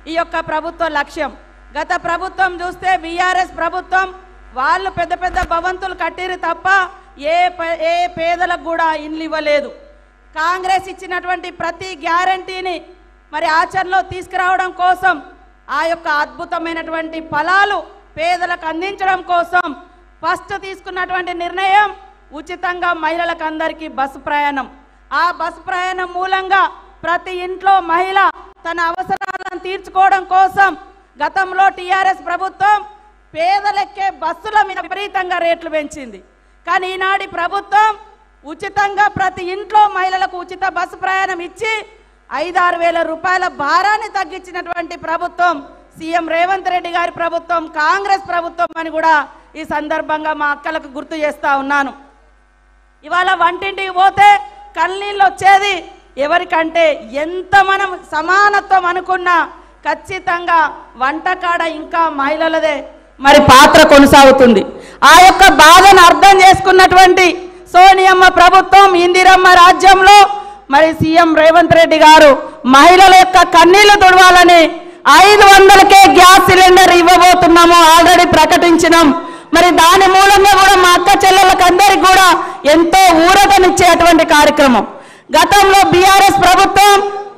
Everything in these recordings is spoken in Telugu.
ఈ యొక్క ప్రభుత్వ లక్ష్యం గత ప్రభుత్వం చూస్తే బీఆర్ఎస్ ప్రభుత్వం వాళ్ళు పెద్ద పెద్ద భవంతులు కట్టిరు తప్ప ఏ పే- ఏ పేదలకు కూడా ఇండ్లు ఇవ్వలేదు కాంగ్రెస్ ఇచ్చినటువంటి ప్రతి గ్యారంటీని మరి ఆచరణలో తీసుకురావడం కోసం ఆ యొక్క అద్భుతమైనటువంటి ఫలాలు పేదలకు అందించడం కోసం ఫస్ట్ తీసుకున్నటువంటి నిర్ణయం ఉచితంగా మహిళలకు అందరికీ బస్సు ప్రయాణం ఆ బస్సు ప్రయాణం మూలంగా ప్రతి ఇంట్లో మహిళ తన అవసరాలను తీర్చుకోవడం కోసం గతంలో టీఆర్ఎస్ ప్రభుత్వం పేదలెక్కే బస్సుల మీద విపరీతంగా రేట్లు పెంచింది కానీ ఈనాటి ప్రభుత్వం ఉచితంగా ప్రతి ఇంట్లో మహిళలకు ఉచిత బస్సు ప్రయాణం ఇచ్చి ఐదారు వేల రూపాయల భారాన్ని తగ్గించినటువంటి ప్రభుత్వం సీఎం రేవంత్ రెడ్డి గారి ప్రభుత్వం కాంగ్రెస్ ప్రభుత్వం అని కూడా ఈ సందర్భంగా మా అక్కలకు గుర్తు చేస్తా ఉన్నాను ఇవాళ వంటింటికి పోతే కన్నీళ్ళు వచ్చేది ఎవరికంటే ఎంత మనం సమానత్వం అనుకున్నా ఖచ్చితంగా వంటకాడ ఇంకా మహిళలదే మరి పాత్ర కొనసాగుతుంది ఆ యొక్క బాధను అర్థం చేసుకున్నటువంటి సోనియమ్మ ప్రభుత్వం ఇందిరమ్మ రాజ్యంలో మరి సీఎం రేవంత్ రెడ్డి గారు మహిళల యొక్క కన్నీళ్లు తుడవాలని ఐదు వందలకే గ్యాస్ సిలిండర్ ఇవ్వబోతున్నాము ఆల్రెడీ ప్రకటించినాం మరి దాని మూలంగా కూడా మా అక్క చెల్లెళ్ళకి అందరికి కూడా ఎంతో ఊరటనిచ్చేటువంటి కార్యక్రమం గతంలో బీఆర్ఎస్ ప్రభుత్వం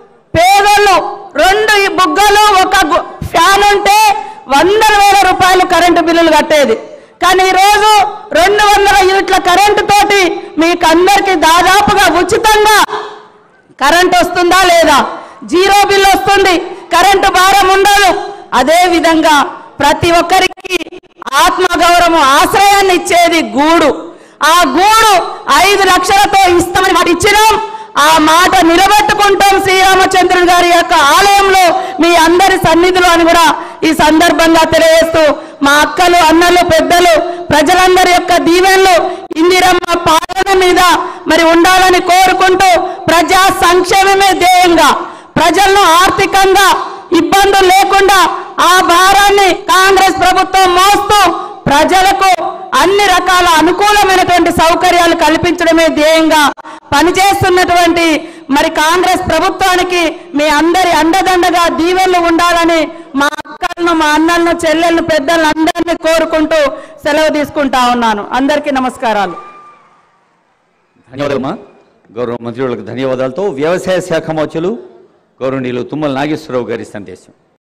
పేదలు రెండు ఈ బుగ్గలు ఒక గు- ఫ్యాన్ ఉంటే వందల వేల రూపాయలు కరెంటు బిల్లులు కట్టేది కానీ ఈరోజు రెండు వందల యూనిట్ల కరెంటు తోటి మీకు అందరికి దాదాపుగా ఉచితంగా కరెంట్ వస్తుందా లేదా జీరో బిల్ వస్తుంది కరెంటు భారం ఉండదు అదే విధంగా ప్రతి ఒక్కరికి ఆత్మగౌరవం ఆశ్రయాన్ని ఇచ్చేది గూడు ఆ గూడు ఐదు లక్షలతో ఇస్తామని మాట ఇచ్చినాం ఆ మాట నిలబెట్టుకుంటాం శ్రీరామచంద్రుని గారి యొక్క ఆలయంలో మీ అందరి సన్నిధిలో అని కూడా ఈ సందర్భంగా తెలియజేస్తూ మా అక్కలు అన్నలు పెద్దలు ప్రజలందరి యొక్క దీవెనలు ఇందిరమ్మ పాలన మీద మరి ఉండాలని కోరుకుంటూ ప్రజా సంక్షేమమే ధ్యేయంగా ప్రజలను ఆర్థికంగా ఇబ్బందులు లేకుండా ఆ భారాన్ని కాంగ్రెస్ ప్రభుత్వం మోస్తూ ప్రజలకు అన్ని రకాల అనుకూలమైనటువంటి సౌకర్యాలు కల్పించడమే ధ్యేయంగా పనిచేస్తున్నటువంటి మరి కాంగ్రెస్ ప్రభుత్వానికి మీ అందరి అండదండగా దీవెనలు ఉండాలని మా అక్కలను మా అన్నలను చెల్లెలను పెద్దలను అందరినీ కోరుకుంటూ సెలవు తీసుకుంటా ఉన్నాను అందరికీ నమస్కారాలు ధన్యవాదాలమ్మా గౌరవ మంత్రులకు ధన్యవాదాలతో వ్యవసాయ శాఖ మౌచులు గౌరవనీయులు తుమ్మల నాగేశ్వరరావు గారి సందేశం